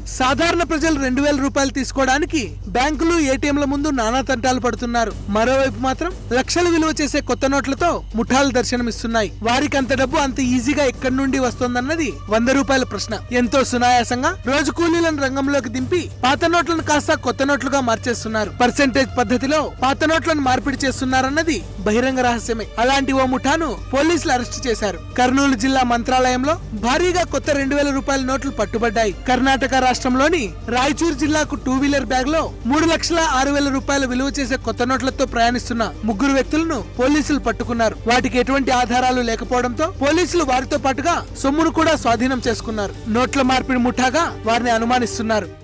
సాధారణ ప్రజలు రెండు వేల రూపాయలు తీసుకోవడానికి బ్యాంకులు ఏటీఎంల ముందు నానా తంటాలు పడుతున్నారు మరోవైపు మాత్రం లక్షలు విలువ చేసే కొత్త నోట్లతో ముఠాలు దర్శనమిస్తున్నాయి వారికి అంత డబ్బు అంత ఈజీగా ఎక్కడి నుండి వస్తోందన్నది వంద రూపాయల ప్రశ్న ఎంతో సునాయాసంగా రోజు కూలీలను రంగంలోకి దింపి పాత నోట్లను కాస్త కొత్త నోట్లుగా మార్చేస్తున్నారు పర్సెంటేజ్ పద్ధతిలో పాత నోట్లను మార్పిడి చేస్తున్నారన్నది బహిరంగ రహస్యమే అలాంటి ఓ ముఠాను పోలీసులు అరెస్ట్ చేశారు కర్నూలు జిల్లా మంత్రాలయంలో భారీగా కొత్త రెండు వేల రూపాయల నోట్లు పట్టుబడ్డాయి కర్ణాటక రాష్ట్రంలోని రాయచూర్ జిల్లాకు టూ వీలర్ బ్యాగ్ లో మూడు లక్షల ఆరు వేల రూపాయలు విలువ చేసే కొత్త నోట్లతో ప్రయాణిస్తున్న ముగ్గురు వ్యక్తులను పోలీసులు పట్టుకున్నారు వాటికి ఎటువంటి ఆధారాలు లేకపోవడంతో పోలీసులు వారితో పాటుగా సొమ్మును కూడా స్వాధీనం చేసుకున్నారు నోట్ల మార్పిడి ముఠాగా వారిని అనుమానిస్తున్నారు